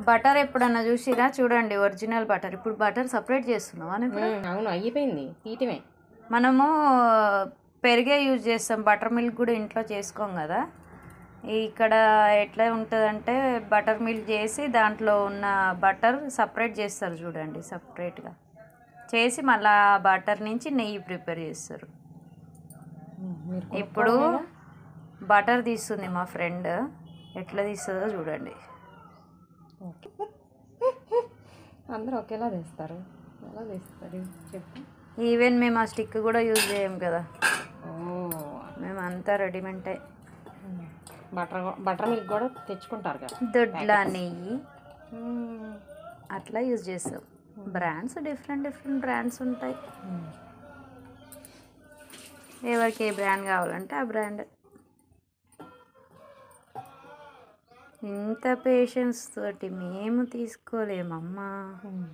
Butter ఎప్పుడన్నా చూసిరా చూడండి ఒరిజినల్ బటర్ ఇప్పుడు బటర్ సపరేట్ చేస్తున్నావా నువ్వు? ఉమ్, అవును అయిపోయింది తీయటమే మనము పెరిగే యూజ్ చేస్తాం బటర్ మిల్క్ కూడా ఇంట్లో చేసుకోం కదా ఇక్కడ ఎట్లా ఉంటుందంటే బటర్ మిల్క్ చేసి దాంట్లో ఉన్న బటర్ సపరేట్ చేస్తారు చూడండి సపరేట్గా చేసి మళ్ళీ ఆ బటర్ నుంచి నెయ్యి ప్రిపేర్ చేస్తారు ఉమ్, మీరు ఇప్పుడు బటర్ తీస్తుంది మా ఫ్రెండ్ ఎట్లా తీస్తుందో చూడండి ఓకే. అందరూ ఒకేలా తెస్తారు ఎలా తెస్తారు చెప్పు ఈవెన్ మేము ఆ స్టిక్ కూడా యూజ్ చేయం కదా ఓ మేము అంతా రెడీమేంటే బటర్ బటర్ మిల్క్ కూడా తెచ్చుకుంటారు కదా దొడ్ల నెయ్యి ఉమ్, అట్లా యూజ్ చేస్తాం బ్రాండ్స్ డిఫరెంట్ డిఫరెంట్ బ్రాండ్స్ ఉంటాయి ఉమ్. ఎవరికి ఏ బ్రాండ్ కావాలంటే ఆ బ్రాండ్ ఇంత పేషెన్స్ తోటి మేము తీసుకోలేమమ్మా ఉమ్.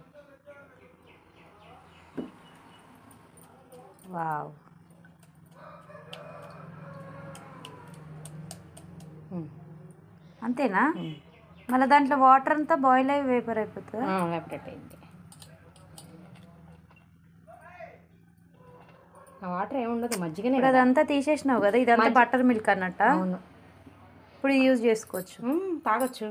వావ్ ఉమ్. అంతేనా మళ్ళీ దాంట్లో వాటర్ అంతా బాయిల్ అయ్యి వేపర్ అయిపోతుందా ఆ, ఎవాపరేట్ అయింది ఆ వాటర్ ఏముండదు మజ్జిగనే ఇప్పుడు కదా అదంతా తీసేసినావు కదా ఇదంతా బటర్ మిల్క్ అన్నట్ట అవును ఇప్పుడు యూజ్ చేసుకోవచ్చు ఉమ్, తాగొచ్చు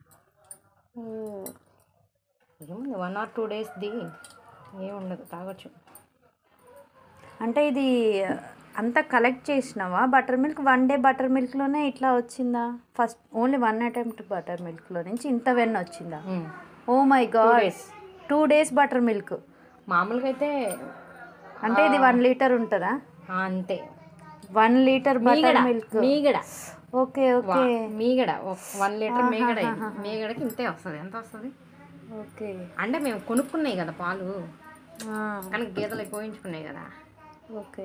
ఏముంది వన్ ఆర్ టూ డేస్ది ఏముండదు తాగొచ్చు అంటే ఇది అంతా కలెక్ట్ చేసినావా butter milk one day butter మిల్క్లోనే ఇట్లా వచ్చిందా first only one attempt butter మిల్క్లో నుంచి ఇంత వెన్న వచ్చిందా ఉమ్. Oh my god days. Two days butter milk మామూలుగా అయితే అంటే ఇది వన్ లీటర్ ఉంటుందా ఆ, అంతే వన్ లీటర్ బటర్ మీగడ మిల్క్ మీగడ ఓకే ఓకే మీగడ వన్ లీటర్ మీగడ ఇది. మీగడకి ఇంతే వస్తుంది ఎంత వస్తుంది ఓకే అంటే మేము కొనుక్కున్నాయి కదా పాలు కానీ గీతలు పోయించుకున్నాయి కదా ఓకే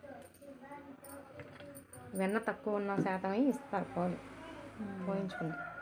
వెన్న తక్కువ ఉన్న శాతమే ఇస్తారు పాలు పోయించుకున్నాయి